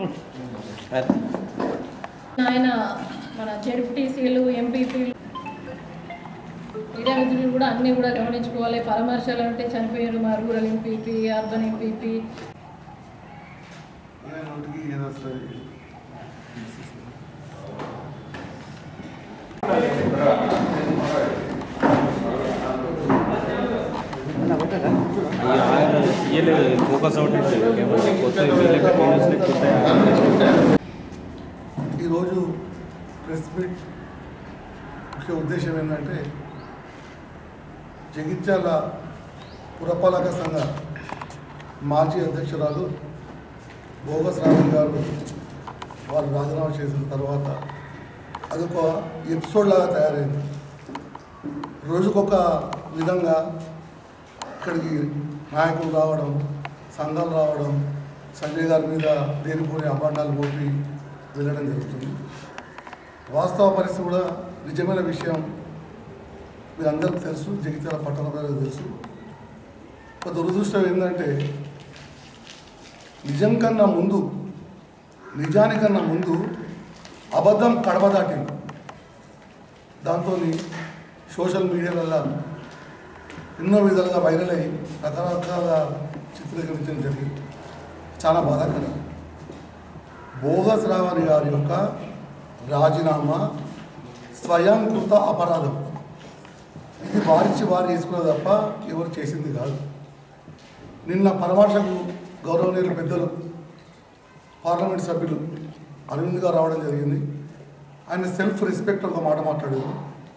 ఆయన మన జెడ్పీటీసీలు ఎంపీపీలు మీడియా మిత్రులు కూడా అన్నీ కూడా గమనించుకోవాలి పరామర్శాలు అంటే చనిపోయారు మా రూరల్ ఎంపీపీ అర్బన్ ఎంపీపీ ఏ నోటికి ఏదో వస్తుంది ఫోకస్ అవుట్ కొత్త వీళ్ళకి పోలీసులకి కొత్త ఈరోజు ప్రెస్ మీట్ ముఖ్య ఉద్దేశం ఏంటంటే జగిత్యాల పురపాలక సంఘ మాజీ అధ్యక్షురాలు బోగస్ రామన్ గారు వారు రాజీనామా చేసిన తర్వాత అదొక ఎపిసోడ్ లాగా తయారైంది రోజుకొక విధంగా ఇక్కడికి నాయకులు రావడం సంఘాలు రావడం సంజయ్ గారి మీద దేనిపోని అభాండాలు మోపి వెళ్ళడం జరుగుతుంది వాస్తవ పరిస్థితి కూడా నిజమైన విషయం మీ అందరికీ తెలుసు జగిత్యాల పట్టణ ప్రజలకు తెలుసు ఒక దురదృష్టం ఏంటంటే నిజం కన్నా ముందు నిజానికన్నా ముందు అబద్ధం కడప దాటింది దాంతో సోషల్ మీడియాలలో ఎన్నో విధాలుగా వైరల్ అయ్యి రకరకాల చిత్రీకరించడం జరిగింది చాలా బాధాకరం బోగస్ రావణి గారి యొక్క రాజీనామా స్వయంకృత అపరాధం ఇది వారిచ్చి వారు వేసుకున్నది తప్ప ఎవరు చేసింది కాదు నిన్న పరామర్శకు గౌరవనీయులు పెద్దలు పార్లమెంట్ సభ్యులు అరవింద్ గారు రావడం జరిగింది ఆయన సెల్ఫ్ రెస్పెక్ట్ ఒక మాట మాట్లాడారు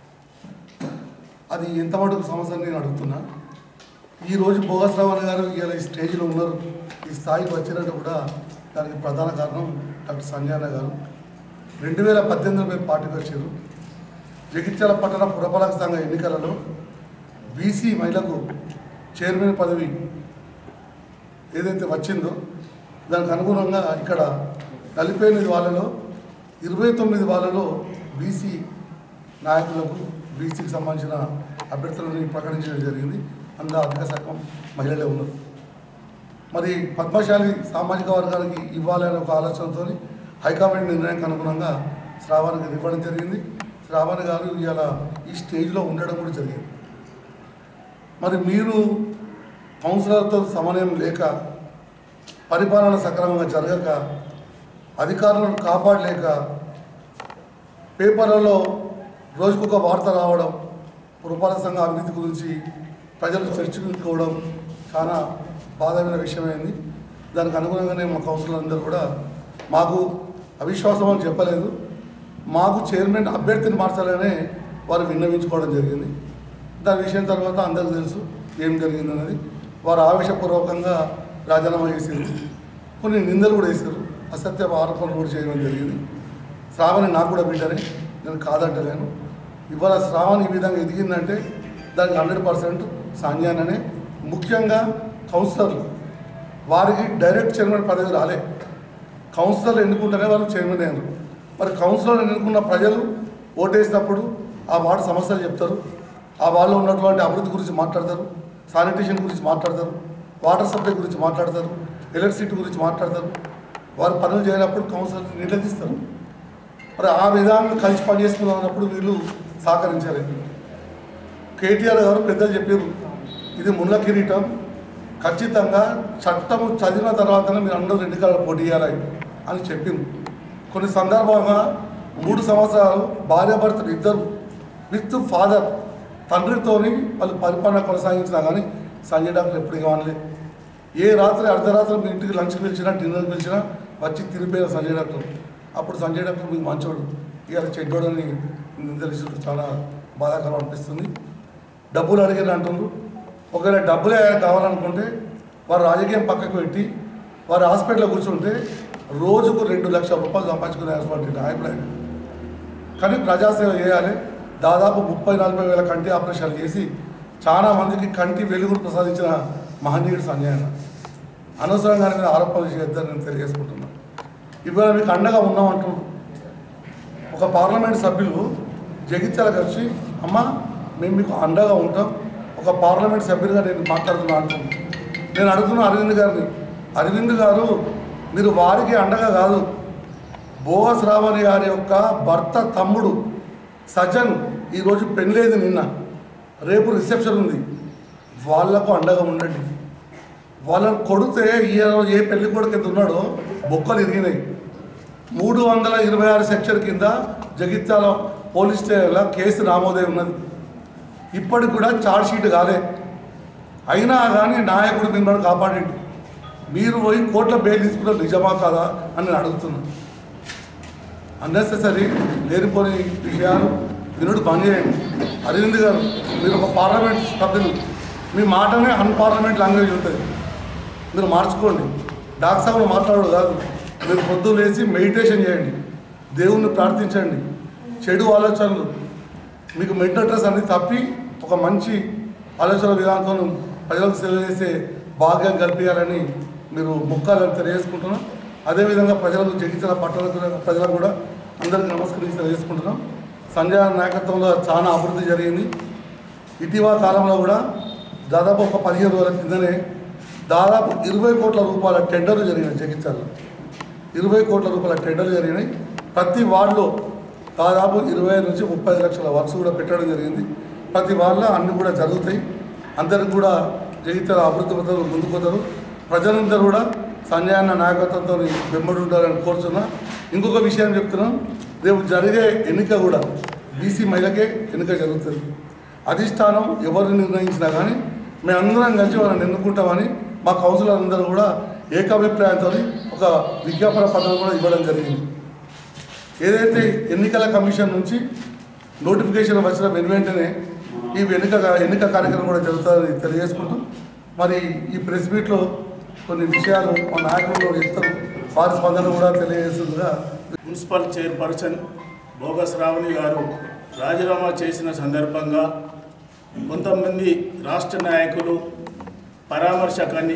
అది ఎంత మటుకు సమస్య అని నేను అడుగుతున్నా ఈరోజు బోగస్ రావణ్ గారు ఇలా ఈ స్టేజ్లో ఉన్నారు ఈ స్థాయికి వచ్చినట్టు కూడా దానికి ప్రధాన కారణం డాక్టర్ సంజయన గారు రెండు వేల పద్దెనిమిదిలో మీరు పార్టీకి వచ్చారు జగిత్యాల పట్టణ పురపాలక సంఘ ఎన్నికలలో బీసీ మహిళకు చైర్మన్ పదవి ఏదైతే వచ్చిందో దానికి అనుగుణంగా ఇక్కడ నలభై ఎనిమిది వాళ్ళలో ఇరవై తొమ్మిది వాళ్ళలో బీసీ నాయకులకు బీసీకి సంబంధించిన అభ్యర్థులను ప్రకటించడం జరిగింది అందులో అధిక శాతం మహిళలే ఉన్నారు మరి పద్మశాలి సామాజిక వర్గానికి ఇవ్వాలనే ఒక ఆలోచనతో హైకమాండ్ నిర్ణయానికి అనుగుణంగా శ్రావణ్ గారు ఇవ్వడం జరిగింది శ్రావణ్ గారు ఇవాళ ఈ స్టేజ్లో ఉండడం కూడా జరిగింది మరి మీరు కౌన్సిలర్తో సమన్వయం లేక పరిపాలన సక్రమంగా జరగక అధికారులను కాపాడలేక పేపర్లలో రోజుకొక వార్త రావడం పురపాలక సంఘ అవినీతి గురించి ప్రజలు చర్చించుకోవడం చాలా బాధమైన విషయమైంది దానికి అనుగుణంగానే మా కౌన్సిలర్ అందరూ కూడా మాకు అవిశ్వాసం అని చెప్పలేదు మాకు చైర్మన్ అభ్యర్థిని మార్చాలనే వారు విన్నవించుకోవడం జరిగింది దాని విషయం తర్వాత అందరికీ తెలుసు ఏం జరిగింది అనేది వారు ఆవేశపూర్వకంగా రాజీనామా చేసింది కొన్ని నిందలు కూడా వేశారు అసత్య ఆరోపణలు కూడా చేయడం జరిగింది శ్రావణి నాకు కూడా బిడ్డనే నేను కాదంటలేను ఇవాళ శ్రావణి ఈ విధంగా ఎదిగిందంటే దానికి హండ్రెడ్ పర్సెంట్ సాంజాననే ముఖ్యంగా కౌన్సిలర్లు వారికి డైరెక్ట్ చైర్మన్ పదవి రాలే కౌన్సిలర్లు ఎన్నుకుంటేనే వాళ్ళు చైర్మన్ అయ్యారు మరి కౌన్సిలర్ ఎన్నుకున్న ప్రజలు ఓటేసినప్పుడు ఆ వార్డు సమస్యలు చెప్తారు ఆ వాళ్ళు ఉన్నటువంటి అభివృద్ధి గురించి మాట్లాడతారు శానిటేషన్ గురించి మాట్లాడతారు వాటర్ సప్లై గురించి మాట్లాడతారు ఎలక్ట్రిసిటీ గురించి మాట్లాడతారు వారు పనులు చేయనప్పుడు కౌన్సిలర్ నిలదీస్తారు మరి ఆ విధానం కలిసి పనిచేసుకుందాం అన్నప్పుడు వీళ్ళు సహకరించారు కేటీఆర్ గారు పెద్దలు చెప్పారు ఇది ముళ్ళ కిరీటం ఖచ్చితంగా చట్టము చదివిన తర్వాతనే మీరు అందరూ ఎన్నికల్లో పోటీ చేయాలి అని చెప్పింది కొన్ని సందర్భంగా మూడు సంవత్సరాలు భార్యాభర్తలు ఇద్దరు విత్ ఫాదర్ తండ్రితోని వాళ్ళు పరిపాలన కొనసాగించినా కానీ సంజయ్ డాక్టర్ ఎప్పుడు కావాలి ఏ రాత్రి అర్ధరాత్రి మీ ఇంటికి లంచ్కి పిలిచినా డిన్నర్కి పిలిచినా వచ్చి తిరిగిపోయిన సంజయ్ డాక్టర్ అప్పుడు సంజయ్ డాక్టర్ మీకు మంచోడు ఇవాళ చెడ్డోడు అని తెలిసి చాలా బాధాకరం అనిపిస్తుంది డబ్బులు అడిగారు అంటున్నారు ఒకవేళ డబ్బులే కావాలనుకుంటే వారు రాజకీయం పక్కకు పెట్టి వారు హాస్పిటల్లో కూర్చుంటే రోజుకు రెండు లక్షల రూపాయలు సంపాదించుకునే నాయకుడు ఆయన కానీ ప్రజాసేవ చేయాలి దాదాపు ముప్పై నలభై వేల కంటి ఆపరేషన్లు చేసి చాలా మందికి కంటి వెలుగును ప్రసాదించిన మహనీయుడు సంజయ్ అన్న అనవసరంగా నేను ఆరోపణలు చేద్దాను నేను తెలియజేసుకుంటున్నాను ఇవాళ మీకు అండగా ఉన్నామంటున్నారు ఒక పార్లమెంట్ సభ్యులు జగిత్యాలకు వచ్చి అమ్మ మేము మీకు అండగా ఉంటాం ఒక పార్లమెంట్ సభ్యులుగా నేను మాట్లాడుతున్నా అంటున్నాను నేను అడుగుతున్నా అరవింద్ గారిని అరవింద్ గారు మీరు వారికి అండగా కాదు బోగస్ రావణి గారి యొక్క భర్త తమ్ముడు సజన్ ఈరోజు పెళ్ళేది నిన్న రేపు రిసెప్షన్ ఉంది వాళ్లకు అండగా ఉండండి వాళ్ళని కొడితే ఈ ఏ పెళ్లి కొడుకు ఎంత ఉన్నాడో బొక్కలు ఇరిగినాయి మూడు వందల ఇరవై ఆరు సెక్షన్ కింద జగిత్యాల పోలీస్ స్టేషన్లో కేసు నమోదై ఉన్నది ఇప్పటికి కూడా ఛార్జ్ షీట్ కాలే అయినా కానీ నాయకుడు మిమ్మల్ని కాపాడండి మీరు పోయి కోర్టులో బెయిల్ తీసుకున్న నిజమా కాదా అని నేను అడుగుతున్నాను అన్నెసెసరీ లేనిపోని విషయాలు వినుడు బంద్ చేయండి అరవింద్ గారు మీరు ఒక పార్లమెంట్ సభ్యులు మీ మాటనే అన్పార్లమెంట్ లాంగ్వేజ్ ఉంటుంది మీరు మార్చుకోండి డాక్ సభలో మాట్లాడదు కాదు మీరు పొద్దున్న లేచి మెడిటేషన్ చేయండి దేవుణ్ణి ప్రార్థించండి చెడు ఆలోచనలు మీకు మెంటల్ స్ట్రెస్ అన్ని తప్పి ఒక మంచి ఆలోచన విధానంతో ప్రజలకు సేవ చేసే భాగ్యం కల్పించాలని మీరు ముక్కాలని తెలియజేసుకుంటున్నాం అదేవిధంగా ప్రజలకు జగించిన పట్టణ ప్రజలకు కూడా అందరికీ నమస్కరించి తెలియజేసుకుంటున్నాం సంజయ్ నాయకత్వంలో చాలా అభివృద్ధి జరిగింది ఇటీవల కాలంలో కూడా దాదాపు ఒక పదిహేను రోజుల కిందనే దాదాపు ఇరవై కోట్ల రూపాయల టెండర్లు జరిగినాయి జగిత్యాలలో ఇరవై కోట్ల రూపాయల టెండర్లు జరిగినాయి ప్రతి వార్డులో దాదాపు ఇరవై నుంచి ముప్పై లక్షల వర్క్స్ కూడా పెట్టడం జరిగింది ప్రతి వార్డులో అన్నీ కూడా జరుగుతాయి అందరికి కూడా జగిత్యాల అభివృద్ధి పథకాలు ముందుకుపోతారు ప్రజలందరూ కూడా సంజయ్ అన్న నాయకత్వంతో వెంబడి ఉండాలని కోరుతున్నా ఇంకొక విషయం చెప్తున్నాం రేపు జరిగే ఎన్నిక కూడా బీసీ మహిళకే ఎన్నిక జరుగుతుంది అధిష్టానం ఎవరు నిర్ణయించినా కానీ మేమందరం కలిసి వాళ్ళని ఎన్నుకుంటామని మా కౌన్సిలర్ అందరూ కూడా ఏకాభిప్రాయంతో ఒక విజ్ఞాపన పత్రం కూడా ఇవ్వడం జరిగింది ఏదైతే ఎన్నికల కమిషన్ నుంచి నోటిఫికేషన్ వచ్చిన వెను వెంటనే ఈ ఎన్నిక ఎన్నిక కార్యక్రమం కూడా జరుగుతుందని తెలియజేసుకుంటూ మరి ఈ ప్రెస్ మీట్లో కొన్ని విషయాలు మా నాయకులు చెప్తారు వారి స్పందన కూడా తెలియజేస్తుందిగా మున్సిపల్ చైర్పర్సన్ బోగస్ రావణి గారు రాజీనామా చేసిన సందర్భంగా కొంతమంది రాష్ట్ర నాయకులు పరామర్శకని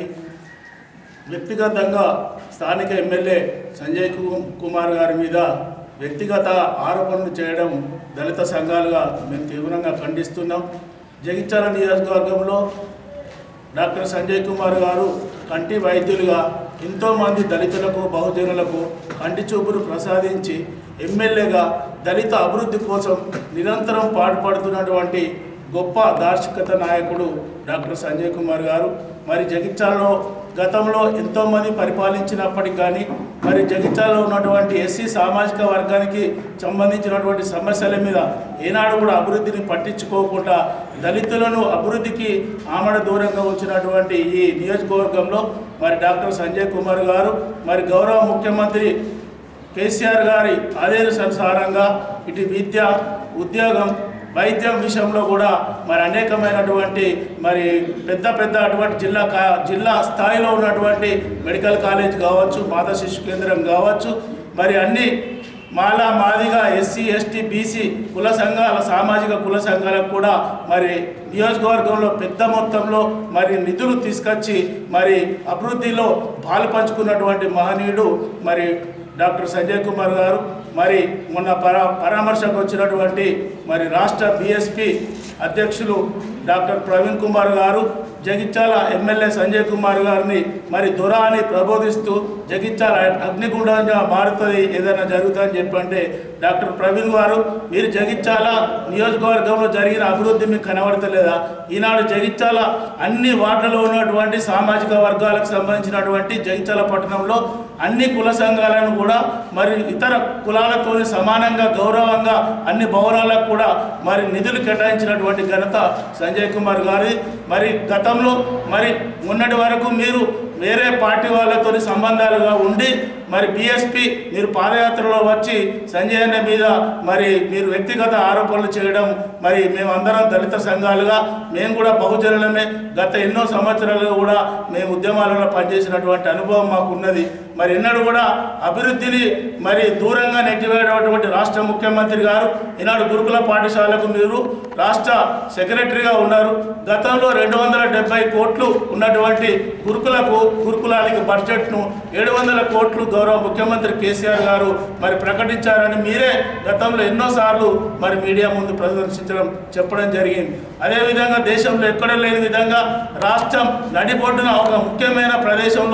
వ్యక్తిగతంగా స్థానిక ఎమ్మెల్యే సంజయ్ కు- కుమార్ గారి మీద వ్యక్తిగత ఆరోపణలు చేయడం దళిత సంఘాలుగా మేము తీవ్రంగా ఖండిస్తున్నాం జగిత్యాల నియోజకవర్గంలో డాక్టర్ సంజయ్ కుమార్ గారు కంటి వైద్యులుగా ఎంతోమంది దళితులకు బహుజనులకు కంటి చూపును ప్రసాదించి ఎమ్మెల్యేగా దళిత అభివృద్ధి కోసం నిరంతరం పాటుపడుతున్నటువంటి గొప్ప దార్శికత నాయకుడు డాక్టర్ సంజయ్ కుమార్ గారు మరి జగిత్యాలలో గతంలో ఎంతోమంది పరిపాలించినప్పటికి కానీ మరి జగిత్యాలలో ఉన్నటువంటి ఎస్సీ సామాజిక వర్గానికి సంబంధించినటువంటి సమస్యల మీద ఏనాడు కూడా అభివృద్ధిని పట్టించుకోకుండా దళితులను అభివృద్ధికి ఆమడ దూరంగా ఉంచినటువంటి ఈ నియోజకవర్గంలో మరి డాక్టర్ సంజయ్ కుమార్ గారు మరి గౌరవ ముఖ్యమంత్రి కేసీఆర్ గారి ఆదేశానుసారంగా ఇటు విద్య ఉద్యోగం వైద్యం విషయంలో కూడా మరి అనేకమైనటువంటి మరి పెద్ద పెద్ద అటువంటి జిల్లా కా జిల్లా స్థాయిలో ఉన్నటువంటి మెడికల్ కాలేజ్ కావచ్చు మాతా శిశు కేంద్రం కావచ్చు మరి అన్ని మాలా మాదిగా ఎస్సీ ఎస్టీ బీసీ కుల సంఘాల సామాజిక కుల సంఘాలకు కూడా మరి నియోజకవర్గంలో పెద్ద మొత్తంలో మరి నిధులు తీసుకొచ్చి మరి అభివృద్ధిలో పాలు పంచుకున్నటువంటి మహనీయుడు మరి డాక్టర్ సంజయ్ కుమార్ గారు మరి మొన్న పరా పరామర్శకు వచ్చినటువంటి మరి రాష్ట్ర బీఎస్పీ అధ్యక్షులు డాక్టర్ ప్రవీణ్ కుమార్ గారు జగిత్యాల ఎమ్మెల్యే సంజయ్ కుమార్ గారిని మరి దొర అని ప్రబోధిస్తూ జగిత్యాల అగ్నిగుండంగా మారుతుంది ఏదైనా జరుగుతుందని చెప్పంటే డాక్టర్ ప్రవీణ్ గారు మీరు జగిత్యాల నియోజకవర్గంలో జరిగిన అభివృద్ధి మీకు కనబడతలేదా ఈనాడు జగిత్యాల అన్ని వార్డులలో ఉన్నటువంటి సామాజిక వర్గాలకు సంబంధించినటువంటి జగిత్యాల పట్టణంలో అన్ని కుల సంఘాలను కూడా మరి ఇతర కులాలతో సమానంగా గౌరవంగా అన్ని భవనాలకు కూడా మరి నిధులు కేటాయించినటువంటి ఘనత సంజయ్ కుమార్ గారి మరి గతంలో మరి మొన్నటి వరకు మీరు వేరే పార్టీ వాళ్ళతో సంబంధాలుగా ఉండి మరి బీఎస్పీ మీరు పాదయాత్రలో వచ్చి సంజయ్ అన్న మీద మరి మీరు వ్యక్తిగత ఆరోపణలు చేయడం మరి మేమందరం దళిత సంఘాలుగా మేము కూడా బహుజనులమే గత ఎన్నో సంవత్సరాలుగా కూడా మేము ఉద్యమాలలో పనిచేసినటువంటి అనుభవం మాకు ఉన్నది మరి ఎన్నడూ కూడా అభివృద్ధిని మరి దూరంగా నెట్టివేయటువంటి రాష్ట్ర ముఖ్యమంత్రి గారు ఈనాడు గురుకుల పాఠశాలకు మీరు రాష్ట్ర సెక్రటరీగా ఉన్నారు గతంలో రెండు వందల డెబ్బై కోట్లు ఉన్నటువంటి గురుకులకు గురుకులానికి బడ్జెట్ను ఏడు వందల కోట్లు గౌరవ ముఖ్యమంత్రి కేసీఆర్ గారు మరి ప్రకటించారని మీరే గతంలో ఎన్నోసార్లు మరి మీడియా ముందు ప్రదర్శించడం చెప్పడం జరిగింది అదేవిధంగా దేశంలో ఎక్కడ లేని విధంగా రాష్ట్రం నడిబొడ్డున ఒక ముఖ్యమైన ప్రదేశంలో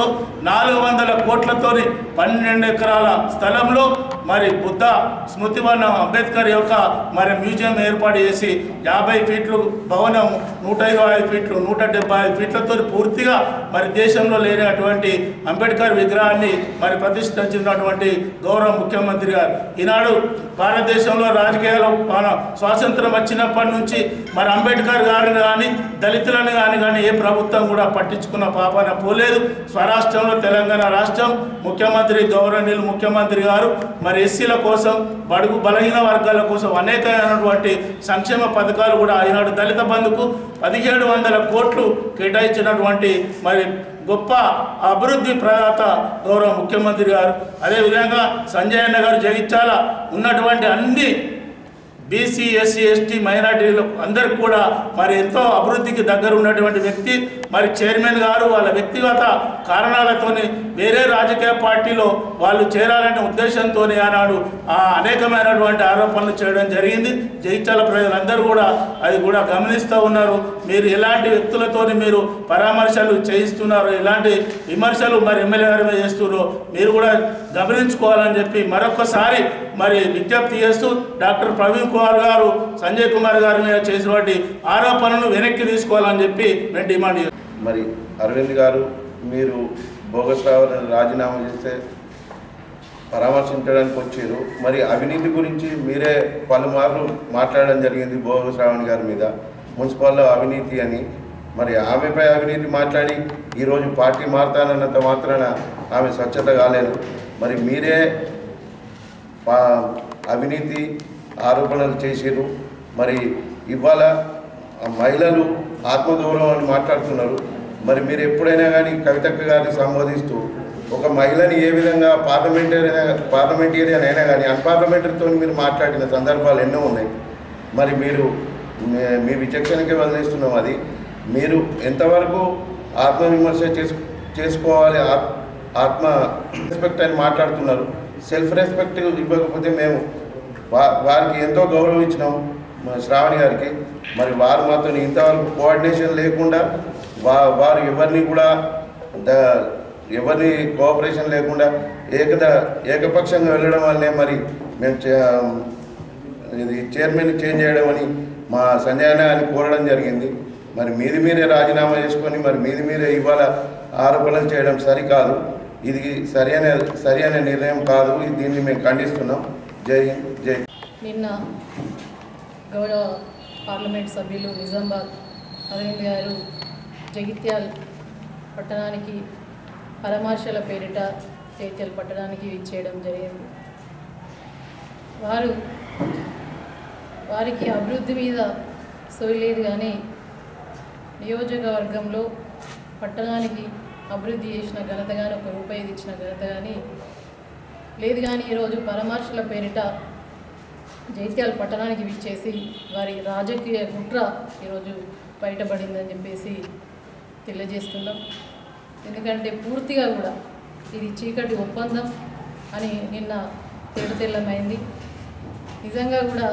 నాలుగు వందల కోట్లతోని పన్నెండు ఎకరాల స్థలంలో మరి బుద్ధ స్మృతివనం అంబేద్కర్ యొక్క మరి మ్యూజియం ఏర్పాటు చేసి యాభై ఫీట్లు భవనం నూట ఇరవై ఐదు ఫీట్లు నూట డెబ్బై ఐదు ఫీట్లతో పూర్తిగా మరి దేశంలో లేనటువంటి అంబేద్కర్ విగ్రహాన్ని మరి ప్రతిష్ఠించినటువంటి గౌరవ ముఖ్యమంత్రి గారు ఈనాడు భారతదేశంలో రాజకీయాలు మన స్వాతంత్రం వచ్చినప్పటి నుంచి మరి అంబేద్కర్ గారిని కానీ దళితులను కానీ కానీ ఏ ప్రభుత్వం కూడా పట్టించుకున్న పాపన పోలేదు స్వరాష్ట్రంలో తెలంగాణ రాష్ట్రం ముఖ్యమంత్రి గౌరవనీయులు ముఖ్యమంత్రి గారు మరి ఎస్సీల కోసం బడుగు బలహీన వర్గాల కోసం అనేకమైనటువంటి సంక్షేమ పథకాలు కూడా ఈనాడు దళిత బంధుకు పదిహేడు వందల కోట్లు కేటాయించినటువంటి మరి గొప్ప అభివృద్ధి ప్రదాత గౌరవ ముఖ్యమంత్రి గారు అదేవిధంగా సంజయ్ అన్న గారు జగిత్యాల ఉన్నటువంటి అన్ని బీసీ ఎస్సీ ఎస్టీ మైనార్టీలు అందరికి కూడా మరి ఎంతో అభివృద్ధికి దగ్గర ఉన్నటువంటి వ్యక్తి మరి చైర్మన్ గారు వాళ్ళ వ్యక్తిగత కారణాలతోని వేరే రాజకీయ పార్టీలో వాళ్ళు చేరాలనే ఉద్దేశంతో ఆనాడు ఆ అనేకమైనటువంటి ఆరోపణలు చేయడం జరిగింది జగిత్యాల ప్రజలందరూ కూడా అది కూడా గమనిస్తూ ఉన్నారు మీరు ఎలాంటి వ్యక్తులతోని మీరు పరామర్శలు చేయిస్తున్నారు ఎలాంటి విమర్శలు మరి ఎమ్మెల్యే గారి మీద చేస్తున్నారో మీరు కూడా గమనించుకోవాలని చెప్పి మరొకసారి మరి విజ్ఞప్తి చేస్తూ డాక్టర్ ప్రవీణ్ కుమార్ గారు సంజయ్ కుమార్ గారి మీద చేసినటువంటి ఆరోపణలను వెనక్కి తీసుకోవాలని చెప్పి మేము డిమాండ్ చేస్తున్నాం మరి అరవింద్ గారు మీరు బోగస్ రావాలని రాజీనామా చేస్తే పరామర్శించడానికి వచ్చారు మరి అవినీతి గురించి మీరే పలుమార్లు మాట్లాడడం జరిగింది బోగస్ రావణ్ గారి మీద మున్సిపల్లో అవినీతి అని మరి ఆమెపై అవినీతి మాట్లాడి ఈరోజు పార్టీ మారుతానన్నంత మాత్రాన ఆమె స్వచ్ఛత కాలేదు మరి మీరే పా- అవినీతి ఆరోపణలు చేసిర్రు మరి ఇవాళ ఆ మహిళలు ఆత్మగౌరవం అని మాట్లాడుతున్నారు మరి మీరు ఎప్పుడైనా కానీ కవితక్క గారిని సంబోధిస్తూ ఒక మహిళని ఏ విధంగా పార్లమెంటేరియన్ పార్లమెంటేరియన్ అయినా కానీ అన్పార్లమెంటరీతో మీరు మాట్లాడిన సందర్భాలు ఎన్నో ఉన్నాయి మరి మీరు మీ- మీ విచక్షణకే వదిలేస్తున్నాం అది మీరు ఎంతవరకు ఆత్మవిమర్శ చేసు చేసుకోవాలి ఆత్- ఆత్మ రెస్పెక్ట్ అని మాట్లాడుతున్నారు సెల్ఫ్ రెస్పెక్ట్ ఇవ్వకపోతే మేము వా వారికి ఎంతో గౌరవం ఇచ్చినాం మన శ్రావణి గారికి మరి వారు మాతో ఇంతవరకు కోఆర్డినేషన్ లేకుండా వా వారు ఎవరిని కూడా ద ఎవరిని కోఆపరేషన్ లేకుండా ఏకద ఏకపక్షంగా వెళ్ళడం వల్లే మరి మేము చే- ఇది చైర్మన్ చేంజ్ చేయడం అని మా సంజయ్ అన్న అని కోరడం జరిగింది మరి మీది మీరే రాజీనామా చేసుకొని మరి మీది మీరే ఇవాళ ఆరోపణలు చేయడం సరికాదు ఇది సరైన సరైన నిర్ణయం కాదు ఇది దీన్ని మేము ఖండిస్తున్నాం జై హింద్ జై నిన్న గౌరవ పార్లమెంట్ సభ్యులు నిజామాబాద్ అరవింద్ గారు జగిత్యాల్ పట్టణానికి పరామర్శల పేరిట జగిత్యాల పట్టణానికి ఇచ్చేయడం జరిగింది వారు వారికి అభివృద్ధి మీద సోయి లేదు కానీ నియోజకవర్గంలో పట్టణానికి అభివృద్ధి చేసిన ఘనత కానీ ఒక రూపాయి ఇచ్చిన ఘనత కానీ లేదు కానీ ఈరోజు పరామర్శల పేరిట జైత్యాల పట్టణానికి విచ్చేసి వారి రాజకీయ కుట్ర ఈరోజు బయటపడిందని చెప్పేసి తెలియజేస్తున్నాం ఎందుకంటే పూర్తిగా కూడా ఇది చీకటి ఒప్పందం అని నిన్న తేటతెల్లమైంది నిజంగా కూడా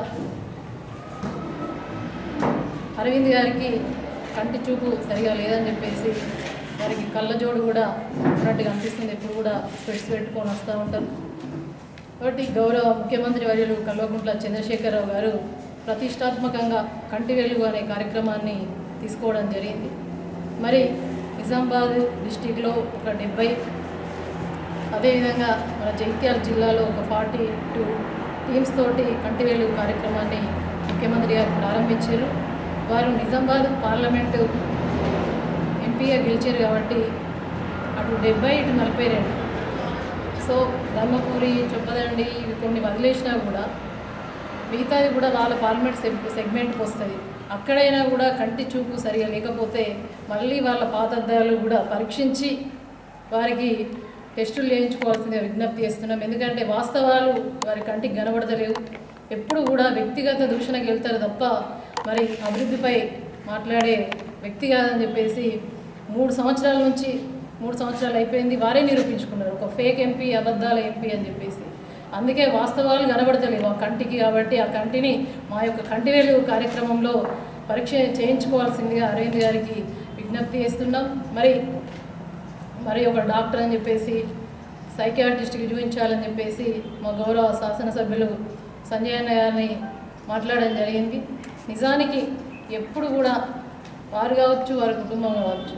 అరవింద్ గారికి కంటి చూపు సరిగా లేదని చెప్పేసి వారికి కళ్ళజోడు కూడా ఉన్నట్టుగా అనిపిస్తుంది ఎప్పుడు కూడా స్పెట్స్ పెట్టుకొని వస్తూ ఉంటారు కాబట్టి గౌరవ ముఖ్యమంత్రి వర్యులు కల్వకుంట్ల చంద్రశేఖరరావు గారు ప్రతిష్టాత్మకంగా కంటి వెలుగు అనే కార్యక్రమాన్ని తీసుకోవడం జరిగింది మరి నిజామాబాద్ డిస్టిక్లో ఒక డెబ్బై అదేవిధంగా మన జగిత్యాల జిల్లాలో ఒక ఫార్టీ టూ టీమ్స్ తోటి కంటి వెలుగు కార్యక్రమాన్ని ముఖ్యమంత్రి గారు ప్రారంభించారు వారు నిజామాబాద్ పార్లమెంటు ఎంపీగా గెలిచారు కాబట్టి అటు డెబ్బై ఇటు నలభై రెండు సో ధర్మపురి చొప్పదండి ఇవి కొన్ని వదిలేసినా కూడా మిగతాది కూడా వాళ్ళ పార్లమెంట్ సెగ్ సెగ్మెంట్కి వస్తుంది అక్కడైనా కూడా కంటి చూపు సరిగా లేకపోతే మళ్ళీ వాళ్ళ పాత అద్దాలు కూడా పరీక్షించి వారికి టెస్టులు చేయించుకోవాల్సిందిగా విజ్ఞప్తి చేస్తున్నాం ఎందుకంటే వాస్తవాలు వారి కంటికి కనబడతలేవు ఎప్పుడు కూడా వ్యక్తిగత దూషణకి వెళ్తారు తప్ప మరి అభివృద్ధిపై మాట్లాడే వ్యక్తి కాదని చెప్పేసి మూడు సంవత్సరాల నుంచి మూడు సంవత్సరాలు అయిపోయింది వారే నిరూపించుకున్నారు ఒక ఫేక్ ఎంపీ అబద్ధాల ఎంపీ అని చెప్పేసి అందుకే వాస్తవాలు కనబడతలేవు ఆ కంటికి కాబట్టి ఆ కంటిని మా యొక్క కంటి వెలుగు కార్యక్రమంలో పరీక్ష చేయించుకోవాల్సిందిగా అరవింద్ గారికి విజ్ఞప్తి చేస్తున్నాం మరి మరి ఒక డాక్టర్ అని చెప్పేసి సైకియాట్రిస్ట్కి చూపించాలని చెప్పేసి మా గౌరవ శాసనసభ్యులు సంజయ్ అన్న గారిని మాట్లాడడం జరిగింది నిజానికి ఎప్పుడు కూడా వారు కావచ్చు వారి కుటుంబం కావచ్చు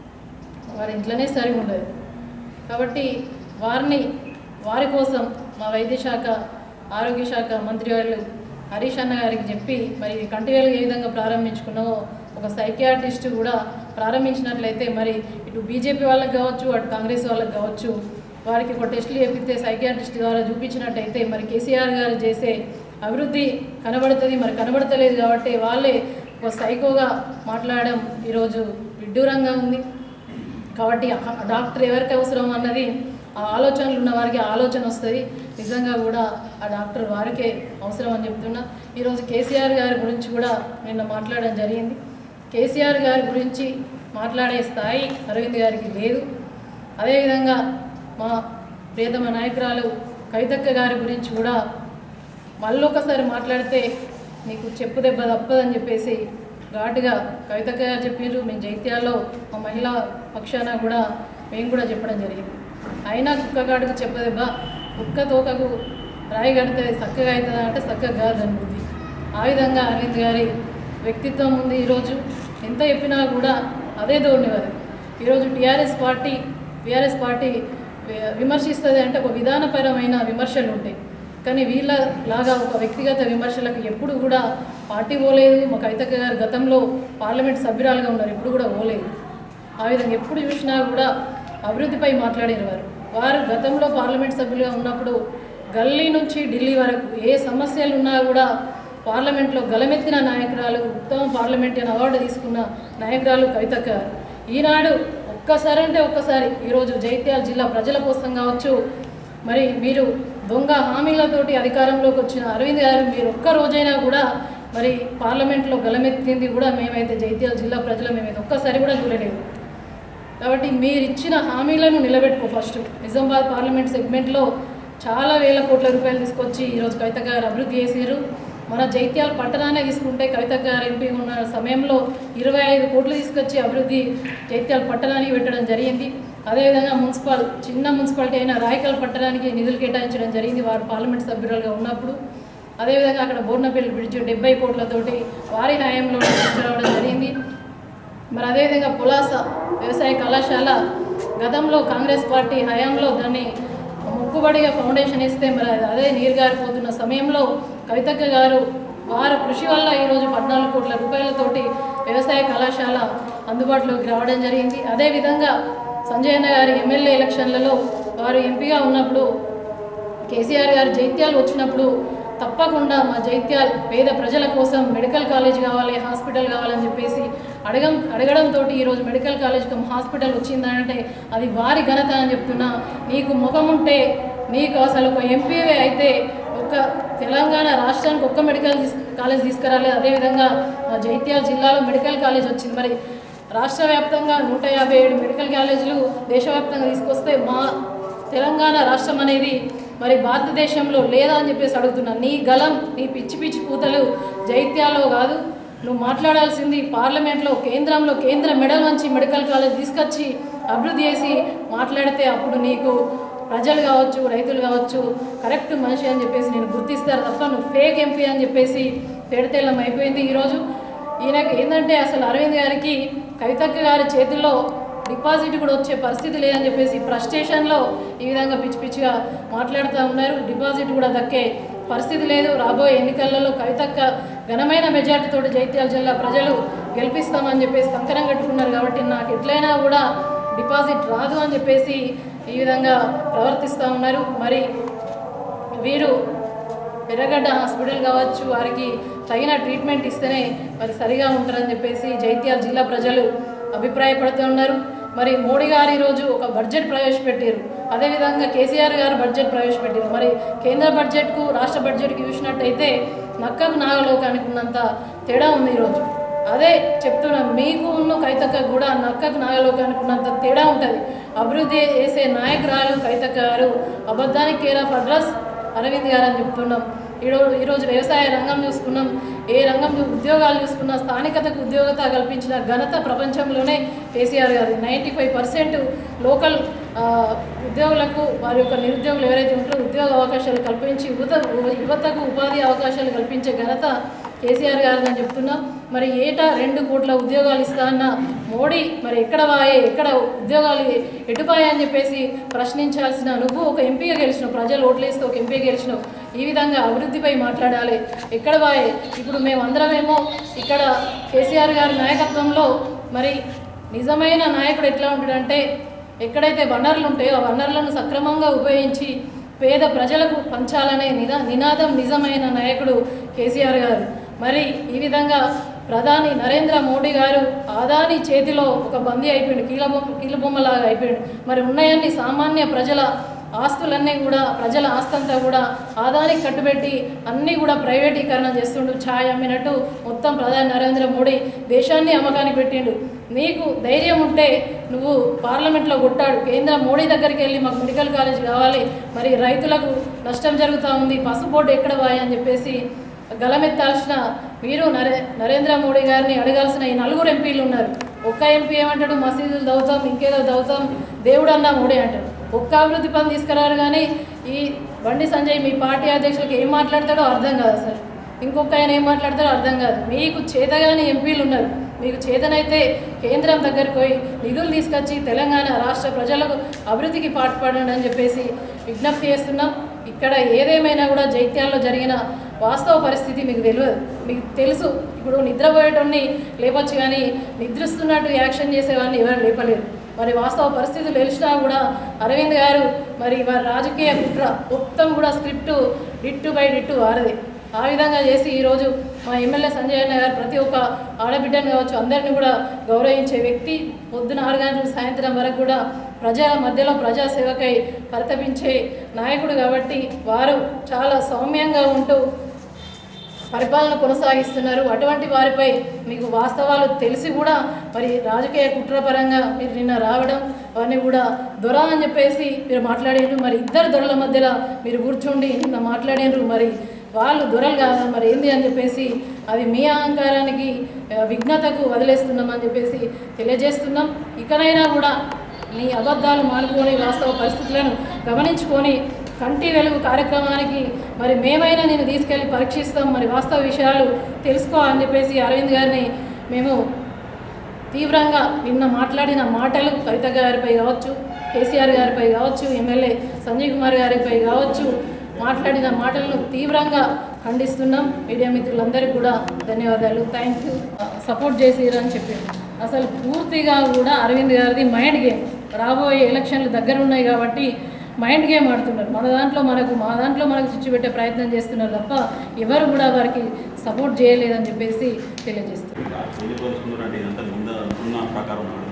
వారి ఇంట్లోనే సరిగా ఉండదు కాబట్టి వారిని వారి కోసం మా వైద్య శాఖ ఆరోగ్య శాఖ మంత్రి వాళ్ళు హరీష్ అన్న గారికి చెప్పి మరి కంటివేలు ఏ విధంగా ప్రారంభించుకున్నామో ఒక సైకియాట్రిస్ట్ కూడా ప్రారంభించినట్లయితే మరి ఇటు బీజేపీ వాళ్ళకి కావచ్చు అటు కాంగ్రెస్ వాళ్ళకి కావచ్చు వారికి ఒక టెస్టులు చేపిస్తే సైకియాట్రిస్ట్ ద్వారా చూపించినట్టయితే మరి కేసీఆర్ గారు చేసే అభివృద్ధి కనబడుతుంది మరి కనబడతలేదు కాబట్టి వాళ్ళే ఒక సైకోగా మాట్లాడడం ఈరోజు విడ్డూరంగా ఉంది కాబట్టి ఆ డాక్టర్ ఎవరికి అవసరం అన్నది ఆ ఆలోచనలు ఉన్న వారికి ఆ ఆలోచన వస్తుంది నిజంగా కూడా ఆ డాక్టర్ వారికే అవసరం అని చెప్తున్నా ఈరోజు కేసీఆర్ గారి గురించి కూడా నిన్న మాట్లాడడం జరిగింది కేసీఆర్ గారి గురించి మాట్లాడే స్థాయి అరవింద్ గారికి లేదు అదేవిధంగా మా ప్రియతమ నాయకురాలు కవితక్క గారి గురించి కూడా మళ్ళొకసారి మాట్లాడితే నీకు చెప్పు దెబ్బ తప్పదని చెప్పేసి ఘాటుగా కవితక్క గారు చెప్పారు మేము జైత్యాల్లో మా మహిళా పక్షాన కూడా మేము కూడా చెప్పడం జరిగింది అయినా కుక్క కాడుకు చెప్పదెబ్బ కుక్క తోకకు రాయి కడితే చక్కగా అవుతుందా అంటే చక్కగా కాదని బుద్ధి ఆ విధంగా అరవింద్ గారి వ్యక్తిత్వం ఉంది ఈరోజు ఎంత చెప్పినా కూడా అదే ధోరణి వారి ఈరోజు టీఆర్ఎస్ పార్టీ టీఆర్ఎస్ పార్టీ వి- విమర్శిస్తుంది అంటే ఒక విధానపరమైన విమర్శలు ఉంటాయి కానీ వీళ్ళ లాగా ఒక వ్యక్తిగత విమర్శలకు ఎప్పుడు కూడా పార్టీ పోలేదు మా కవితక్క గారు గతంలో పార్లమెంట్ సభ్యురాలుగా ఉన్నారు ఎప్పుడు కూడా పోలేదు ఆ విధంగా ఎప్పుడు చూసినా కూడా అభివృద్ధిపై మాట్లాడారు వారు వారు గతంలో పార్లమెంట్ సభ్యులుగా ఉన్నప్పుడు గల్లీ నుంచి ఢిల్లీ వరకు ఏ సమస్యలు ఉన్నా కూడా పార్లమెంట్లో గలమెత్తిన నాయకురాలు ఉత్తమ పార్లమెంటరీ అవార్డు తీసుకున్న నాయకురాలు కవితక్క గారు. ఈనాడు ఒక్కసారి అంటే ఒక్కసారి ఈరోజు జైత్యాల జిల్లా ప్రజల కోసం కావచ్చు మరి మీరు దొంగ హామీలతోటి అధికారంలోకి వచ్చిన అరవింద్ గారు మీరు ఒక్క రోజైనా కూడా మరి పార్లమెంట్లో గలమెత్తింది కూడా మేమైతే జైత్యాల జిల్లా ప్రజలు మేమైతే ఒక్కసారి కూడా చూడలేదు కాబట్టి మీరు ఇచ్చిన హామీలను నిలబెట్టుకో ఫస్ట్ నిజామాబాద్ పార్లమెంట్ సెగ్మెంట్లో చాలా వేల కోట్ల రూపాయలు తీసుకొచ్చి ఈరోజు కవిత గారు అభివృద్ధి చేసారు మన జైత్యాల పట్టణాన్ని తీసుకుంటే కవిత గారు ఎంపీ ఉన్న సమయంలో ఇరవై ఐదు కోట్లు తీసుకొచ్చి అభివృద్ధి జైత్యాల పట్టణానికి పెట్టడం జరిగింది అదేవిధంగా మున్సిపల్ చిన్న మున్సిపాలిటీ అయిన రాయకల్ పట్టణానికి నిధులు కేటాయించడం జరిగింది వారు పార్లమెంట్ సభ్యురాలుగా ఉన్నప్పుడు అదేవిధంగా అక్కడ బోర్నపల్లి బ్రిడ్జ్ డెబ్బై కోట్లతోటి వారి హయాంలో తీసుకురావడం జరిగింది మరి అదేవిధంగా పులాస వ్యవసాయ కళాశాల గతంలో కాంగ్రెస్ పార్టీ హయాంలో దాన్ని మొక్కుబడిగా ఫౌండేషన్ ఇస్తే మరి అది అదే నీరు గారిపోతున్న సమయంలో కవితక్క గారు వారి కృషి వల్ల ఈరోజు పద్నాలుగు కోట్ల రూపాయలతోటి వ్యవసాయ కళాశాల అందుబాటులోకి రావడం జరిగింది అదేవిధంగా సంజయ్ అన్న గారి ఎమ్మెల్యే ఎలక్షన్లలో వారు ఎంపీగా ఉన్నప్పుడు కేసీఆర్ గారు జైత్యాలు వచ్చినప్పుడు తప్పకుండా మా జైత్యాల్ పేద ప్రజల కోసం మెడికల్ కాలేజ్ కావాలి హాస్పిటల్ కావాలని చెప్పేసి అడగం అడగడంతో ఈరోజు మెడికల్ కాలేజ్ కమ్ హాస్పిటల్ వచ్చిందంటే అది వారి ఘనత అని చెప్తున్నా నీకు ముఖం ఉంటే నీకు అసలు ఒక ఎంపీవే అయితే ఒక తెలంగాణ రాష్ట్రానికి ఒక్క మెడికల్ తీస్- కాలేజ్ తీసుకురాలి అదేవిధంగా మా జైత్యాల జిల్లాలో మెడికల్ కాలేజ్ వచ్చింది మరి రాష్ట్ర వ్యాప్తంగా నూట యాభై ఏడు మెడికల్ కాలేజీలు దేశవ్యాప్తంగా తీసుకొస్తే మా తెలంగాణ రాష్ట్రం అనేది మరి భారతదేశంలో లేదా అని చెప్పేసి అడుగుతున్నా నీ గలం నీ పిచ్చి పిచ్చి కూతలు జైత్యాల్లో కాదు నువ్వు మాట్లాడాల్సింది పార్లమెంట్లో కేంద్రంలో కేంద్ర మెడల్ నుంచి మెడికల్ కాలేజ్ తీసుకొచ్చి అభివృద్ధి చేసి మాట్లాడితే అప్పుడు నీకు ప్రజలు కావచ్చు రైతులు కావచ్చు కరెక్ట్ మనిషి అని చెప్పేసి నేను గుర్తిస్తారు తప్ప నువ్వు ఫేక్ ఎంపీ అని చెప్పేసి తేడతెల్లం అయిపోయింది ఈరోజు ఈయనకి ఏంటంటే అసలు అరవింద్ గారికి కవితక్క గారి చేతుల్లో డిపాజిట్ కూడా వచ్చే పరిస్థితి లేదని చెప్పేసి ఫ్రస్ట్రేషన్లో ఈ విధంగా పిచ్చి పిచ్చిగా మాట్లాడుతూ ఉన్నారు డిపాజిట్ కూడా దక్కే పరిస్థితి లేదు రాబోయే ఎన్నికలలో కవితక్క ఘనమైన మెజార్టీతో జైత్యాల జిల్లా ప్రజలు గెలిపిస్తామని చెప్పేసి కంకణం కట్టుకున్నారు కాబట్టి నాకు ఎట్లయినా కూడా డిపాజిట్ రాదు అని చెప్పేసి ఈ విధంగా ప్రవర్తిస్తూ ఉన్నారు మరి వీరు ఎర్రగడ్డ హాస్పిటల్ కావచ్చు వారికి తగిన ట్రీట్మెంట్ ఇస్తేనే మరి సరిగా ఉంటారని చెప్పేసి జైత్యాల జిల్లా ప్రజలు అభిప్రాయపడుతూ ఉన్నారు మరి మోడీ గారు ఈరోజు ఒక బడ్జెట్ ప్రవేశపెట్టారు అదేవిధంగా కేసీఆర్ గారు బడ్జెట్ ప్రవేశపెట్టారు మరి కేంద్ర బడ్జెట్కు రాష్ట్ర బడ్జెట్కి చూసినట్టయితే నక్కకు నాగలోకానికి ఉన్నంత తేడా ఉంది ఈరోజు అదే చెప్తున్నా మీకు ఉన్న కైతక్క కూడా నక్కకు నాగలోకానికి ఉన్నంత తేడా ఉంటుంది అభివృద్ధి చేసే నాయకురాలు కైతక్క గారు అబద్ధానికి కేర్ ఆఫ్ అడ్రస్ అరవింద్ గారు అని చెప్తున్నాం ఈరోజు ఈరోజు వ్యవసాయ రంగం చూసుకున్నాం ఏ రంగం చూ- ఉద్యోగాలు చూసుకున్నా స్థానికతకు ఉద్యోగత కల్పించిన ఘనత ప్రపంచంలోనే కేసీఆర్ గారు నైంటీ ఫైవ్ పర్సెంట్ లోకల్ ఆ, ఉద్యోగులకు వారి యొక్క నిరుద్యోగులు ఎవరైతే ఉంటారో ఉద్యోగ అవకాశాలు కల్పించి యువత యువతకు ఉపాధి అవకాశాలు కల్పించే ఘనత కేసీఆర్ గారు అని చెప్తున్నాం మరి ఏటా రెండు కోట్ల ఉద్యోగాలు ఇస్తా అన్న మోడీ మరి ఎక్కడ వాయే ఎక్కడ ఉద్యోగాలు ఎటుపాయే అని చెప్పేసి ప్రశ్నించాల్సిన నువ్వు ఒక ఎంపీగా గెలిచినావు ప్రజలు ఓట్లేస్తే ఒక ఎంపీగా గెలిచినావు ఈ విధంగా అభివృద్ధిపై మాట్లాడాలి ఎక్కడ వాయే ఇప్పుడు మేము అందరమేమో ఇక్కడ కేసీఆర్ గారి నాయకత్వంలో మరి నిజమైన నాయకుడు ఎట్లా ఉంటాడంటే ఎక్కడైతే వనరులు ఉంటాయో ఆ వనరులను సక్రమంగా ఉపయోగించి పేద ప్రజలకు పంచాలనే నిదా నినాదం నిజమైన నాయకుడు కేసీఆర్ గారు మరి ఈ విధంగా ప్రధాని నరేంద్ర మోడీ గారు ఆదాని చేతిలో ఒక బందీ అయిపోయింది కీలబొమ్మ కీలబొమ్మలాగా అయిపోయాడు మరి ఉన్నాయన్ని సామాన్య ప్రజల ఆస్తులన్నీ కూడా ప్రజల ఆస్తంతా కూడా ఆదానికి కట్టుబెట్టి అన్నీ కూడా ప్రైవేటీకరణ చేస్తుండు ఛాయ్ అమ్మినట్టు మొత్తం ప్రధాని నరేంద్ర మోడీ దేశాన్ని అమ్మకానికి పెట్టిండు నీకు ధైర్యం ఉంటే నువ్వు పార్లమెంట్లో కొట్టాడు కేంద్ర మోడీ దగ్గరికి వెళ్ళి మాకు మెడికల్ కాలేజ్ కావాలి మరి రైతులకు నష్టం జరుగుతూ ఉంది పసుపోటు ఎక్కడ వాయి అని చెప్పేసి గలమెత్తాల్సిన మీరు నరే నరేంద్ర మోడీ గారిని అడగాల్సిన ఈ నలుగురు ఎంపీలు ఉన్నారు ఒక్క ఎంపీ ఏమంటాడు మసీదులు దవుతాం ఇంకేదో దవుతాం దేవుడు అన్నా మోడీ అంటాడు ఒక్క అభివృద్ధి పని తీసుకురారు కానీ ఈ బండి సంజయ్ మీ పార్టీ అధ్యక్షులకు ఏం మాట్లాడతాడో అర్థం కాదు సార్ ఇంకొక ఆయన ఏం మాట్లాడతాడో అర్థం కాదు మీకు చేతగాని ఎంపీలు ఉన్నారు మీకు చేతనైతే కేంద్రం దగ్గరికి పోయి నిధులు తీసుకొచ్చి తెలంగాణ రాష్ట్ర ప్రజలకు అభివృద్ధికి పాటుపడండి అని చెప్పేసి విజ్ఞప్తి చేస్తున్నాం ఇక్కడ ఏదేమైనా కూడా జైత్యాల్లో జరిగిన వాస్తవ పరిస్థితి మీకు తెలియదు మీకు తెలుసు ఇప్పుడు నిద్రపోయేటోన్ని లేపచ్చు కానీ నిద్రిస్తున్నట్టు యాక్షన్ చేసేవాడిని ఎవరు లేపలేరు మరి వాస్తవ పరిస్థితులు తెలిసినా కూడా అరవింద్ గారు మరి వారి రాజకీయ కుట్ర మొత్తం కూడా స్క్రిప్ట్ డిట్టు బై డిట్టు వారది ఆ విధంగా చేసి ఈరోజు మా ఎమ్మెల్యే సంజయ్ అన్న గారు ప్రతి ఒక్క ఆడబిడ్డను కావచ్చు అందరిని కూడా గౌరవించే వ్యక్తి పొద్దున ఆరు గంటల సాయంత్రం వరకు కూడా ప్రజల మధ్యలో ప్రజాసేవకై పరితపించే నాయకుడు కాబట్టి వారు చాలా సౌమ్యంగా ఉంటూ పరిపాలన కొనసాగిస్తున్నారు అటువంటి వారిపై మీకు వాస్తవాలు తెలిసి కూడా మరి రాజకీయ కుట్రపరంగా మీరు నిన్న రావడం అవన్నీ కూడా దొర అని చెప్పేసి మీరు మాట్లాడారు మరి ఇద్దరు దొరల మధ్యలో మీరు కూర్చుండి నిన్న మాట్లాడారు మరి వాళ్ళు దొరలు కాదు మరి ఏంది అని చెప్పేసి అది మీ అహంకారానికి ఆ, విఘ్నతకు వదిలేస్తున్నామని చెప్పేసి తెలియజేస్తున్నాం ఇకనైనా కూడా నీ అబద్ధాలు మానుకొని వాస్తవ పరిస్థితులను గమనించుకొని కంటి వెలుగు కార్యక్రమానికి మరి మేమైనా నేను తీసుకెళ్ళి పరీక్షిస్తాం మరి వాస్తవ విషయాలు తెలుసుకో అని చెప్పేసి అరవింద్ గారిని మేము తీవ్రంగా నిన్న మాట్లాడిన మాటలు కవిత గారిపై కావచ్చు కేసీఆర్ గారిపై కావచ్చు ఎమ్మెల్యే సంజయ్ కుమార్ గారిపై కావచ్చు మాట్లాడిన మాటలను తీవ్రంగా ఖండిస్తున్నాం మీడియా మిత్రులందరికీ కూడా ధన్యవాదాలు థ్యాంక్ యూ సపోర్ట్ చేసిరని చెప్పారు అసలు పూర్తిగా కూడా అరవింద్ గారిది మైండ్ గేమ్ రాబోయే ఎలక్షన్లు దగ్గర ఉన్నాయి కాబట్టి మైండ్ గేమ్ ఆడుతున్నారు మన దాంట్లో మనకు మా దాంట్లో మనకు చిచ్చు పెట్టే ప్రయత్నం చేస్తున్నారు తప్ప ఎవరు కూడా వారికి సపోర్ట్ చేయలేదని చెప్పేసి తెలియజేస్తున్నారు ఎన్ని పోల్చుకున్నారంటే ఇదంతా ముందు ఉన్న ప్రకారం